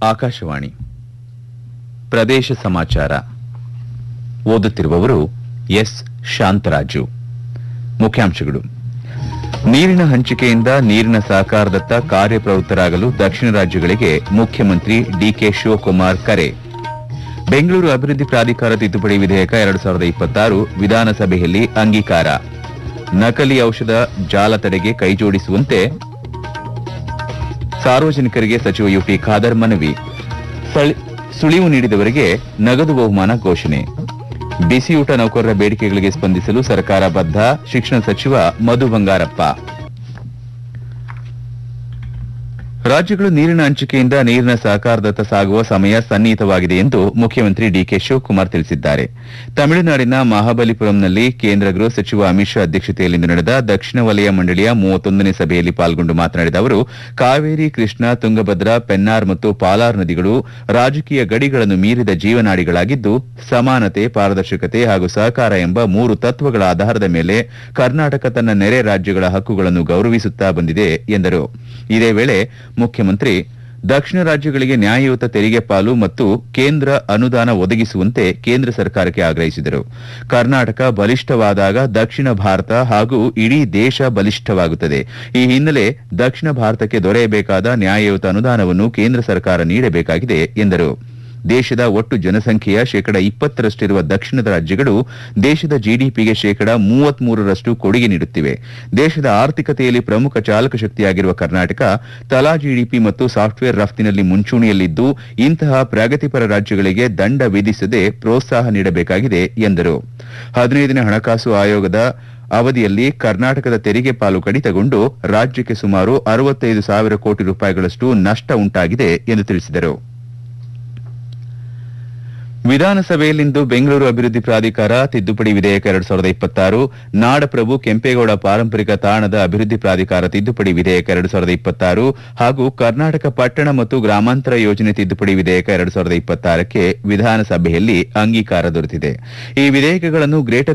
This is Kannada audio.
ಆಕಾಶವಾಣಿ ಪ್ರದೇಶ ಸಮಾಚಾರ ಓದುತ್ತಿರುವವರು ಎಸ್ ಶಾಂತರಾಜು ಮುಖ್ಯಾಂಶಗಳು ನೀರಿನ ಹಂಚಿಕೆಯಿಂದ ನೀರಿನ ಸಹಕಾರದತ್ತ ಕಾರ್ಯಪ್ರವೃತ್ತರಾಗಲು ದಕ್ಷಿಣ ರಾಜ್ಯಗಳಿಗೆ ಮುಖ್ಯಮಂತ್ರಿ ಡಿಕೆ ಶಿವಕುಮಾರ್ ಕರೆ ಬೆಂಗಳೂರು ಅಭಿವೃದ್ಧಿ ಪ್ರಾಧಿಕಾರ ತಿದ್ದುಪಡಿ ವಿಧೇಯಕ ಎರಡು ಸಾವಿರದ ಇಪ್ಪತ್ತಾರು ವಿಧಾನಸಭೆಯಲ್ಲಿ ಅಂಗೀಕಾರ ನಕಲಿ ಔಷಧ ಜಾಲ ತಡೆಗೆ ಕೈಜೋಡಿಸುವಂತೆ ಸಾರ್ವಜನಿಕರಿಗೆ ಸಚಿವ ಯುಟಿ ಖಾದರ್ ಮನವಿ ಸಳಿ- ಸುಳಿವು ನೀಡಿದವರಿಗೆ ನಗದು ಬಹುಮಾನ ಘೋಷಣೆ ಬಿಸಿಯೂಟ ನೌಕರರ ಬೇಡಿಕೆಗಳಿಗೆ ಸ್ಪಂದಿಸಲು ಸರ್ಕಾರ ಬದ್ಧ ಶಿಕ್ಷಣ ಸಚಿವ ಮಧು ಬಂಗಾರಪ್ಪ ರಾಜ್ಯಗಳು ನೀರಿನ ಹಂಚಿಕೆಯಿಂದ ನೀರಿನ ಸಹಕಾರದತ್ತ ಸಾಗುವ ಸಮಯ ಸನ್ನಿಹಿತವಾಗಿದೆ ಎಂದು ಮುಖ್ಯಮಂತ್ರಿ ಡಿಕೆ ಶಿವಕುಮಾರ್ ತಿಳಿಸಿದ್ದಾರೆ ತಮಿಳುನಾಡಿನ ಮಹಾಬಲಿಪುರಂನಲ್ಲಿ ಕೇಂದ್ರ ಗೃಹ ಸಚಿವ ಅಮಿತ್ ಶಾ ಅಧ್ಯಕ್ಷತೆಯಲ್ಲಿಂದು ನಡೆದ ದಕ್ಷಿಣ ವಲಯ ಮಂಡಳಿಯ ಮೂವತ್ತೊಂದನೇ ಸಭೆಯಲ್ಲಿ ಪಾಲ್ಗೊಂಡು ಮಾತನಾಡಿದ ಅವರು ಕಾವೇರಿ ಕೃಷ್ಣ ತುಂಗಭದ್ರಾ ಪೆನ್ನಾರ್ ಮತ್ತು ಪಾಲಾರ್ ನದಿಗಳು ರಾಜಕೀಯ ಗಡಿಗಳನ್ನು ಮೀರಿದ ಜೀವನಾಡಿಗಳಾಗಿದ್ದು ಸಮಾನತೆ ಪಾರದರ್ಶಕತೆ ಹಾಗೂ ಸಹಕಾರ ಎಂಬ ಮೂರು ತತ್ವಗಳ ಆಧಾರದ ಮೇಲೆ ಕರ್ನಾಟಕ ತನ್ನ ನೆರೆ ರಾಜ್ಯಗಳ ಹಕ್ಕುಗಳನ್ನು ಗೌರವಿಸುತ್ತಾ ಬಂದಿದೆ ಎಂದರು ಇದೇ ವೇಳೆ ಮುಖ್ಯಮಂತ್ರಿ ದಕ್ಷಿಣ ರಾಜ್ಯಗಳಿಗೆ ನ್ಯಾಯಯುತ ತೆರಿಗೆ ಪಾಲು ಮತ್ತು ಕೇಂದ್ರ ಅನುದಾನ ಒದಗಿಸುವಂತೆ ಕೇಂದ್ರ ಸರ್ಕಾರಕ್ಕೆ ಆಗ್ರಹಿಸಿದರು ಕರ್ನಾಟಕ ಬಲಿಷ್ಠವಾದಾಗ ದಕ್ಷಿಣ ಭಾರತ ಹಾಗೂ ಇಡೀ ದೇಶ ಬಲಿಷ್ಠವಾಗುತ್ತದೆ ಈ ಹಿನ್ನೆಲೆ ದಕ್ಷಿಣ ಭಾರತಕ್ಕೆ ದೊರೆಯಬೇಕಾದ ನ್ಯಾಯಯುತ ಅನುದಾನವನ್ನು ಕೇಂದ್ರ ಸರ್ಕಾರ ನೀಡಬೇಕಾಗಿದೆ ಎಂದರು ದೇಶದ ಒಟ್ಟು ಜನಸಂಖ್ಯೆಯ ಶೇಕಡ ಇಪ್ಪತ್ತರಷ್ಟಿರುವ ದಕ್ಷಿಣದ ರಾಜ್ಯಗಳು ದೇಶದ ಜಿಡಿಪಿಗೆ ಶೇಕಡ ಮೂವತ್ಮೂರರಷ್ಟು ಕೊಡುಗೆ ನೀಡುತ್ತಿವೆ ದೇಶದ ಆರ್ಥಿಕತೆಯಲ್ಲಿ ಪ್ರಮುಖ ಚಾಲಕ ಶಕ್ತಿಯಾಗಿರುವ ಕರ್ನಾಟಕ ತಲಾ ಜಿಡಿಪಿ ಮತ್ತು ಸಾಫ್ಟ್ವೇರ್ ರಫ್ತಿನಲ್ಲಿ ಮುಂಚೂಣಿಯಲ್ಲಿದ್ದು ಇಂತಹ ಪ್ರಗತಿಪರ ರಾಜ್ಯಗಳಿಗೆ ದಂಡ ವಿಧಿಸದೆ ಪ್ರೋತ್ಸಾಹ ನೀಡಬೇಕಾಗಿದೆ ಎಂದರು ಹದಿನೈದನೇ ಹಣಕಾಸು ಆಯೋಗದ ಅವಧಿಯಲ್ಲಿ ಕರ್ನಾಟಕದ ತೆರಿಗೆ ಪಾಲು ಕಡಿತಗೊಂಡು ರಾಜ್ಯಕ್ಕೆ ಸುಮಾರು ಅರವತ್ತೈದು ಸಾವಿರ ಕೋಟಿ ರೂಪಾಯಿಗಳಷ್ಟು ನಷ್ಟ ಉಂಟಾಗಿದೆ ಎಂದು ತಿಳಿಸಿದರು ವಿಧಾನಸಭೆಯಲ್ಲಿಂದು ಬೆಂಗಳೂರು ಅಭಿವೃದ್ಧಿ ಪ್ರಾಧಿಕಾರ ತಿದ್ದುಪಡಿ ವಿಧೇಯಕ ಎರಡ್ ಸಾವಿರದ ಇಪ್ಪತ್ತಾರು ನಾಡಪ್ರಭು ಕೆಂಪೇಗೌಡ ಪಾರಂಪರಿಕ ತಾಣದ ಅಭಿವೃದ್ಧಿ ಪ್ರಾಧಿಕಾರ ತಿದ್ದುಪಡಿ ವಿಧೇಯಕ ಎರಡ್ ಸಾವಿರದ ಇಪ್ಪತ್ತಾರು ಹಾಗೂ ಕರ್ನಾಟಕ ಪಟ್ಟಣ ಮತ್ತು ಗ್ರಾಮಾಂತರ ಯೋಜನೆ ತಿದ್ದುಪಡಿ ವಿಧೇಯಕ ಎರಡ್ ಸಾವಿರದ ಇಪ್ಪತ್ತಾರಕ್ಕೆ ವಿಧಾನಸಭೆಯಲ್ಲಿ ಅಂಗೀಕಾರ ದೊರೆತಿದೆ ಈ ವಿಧೇಯಕಗಳನ್ನು ಗ್ರೇಟರ್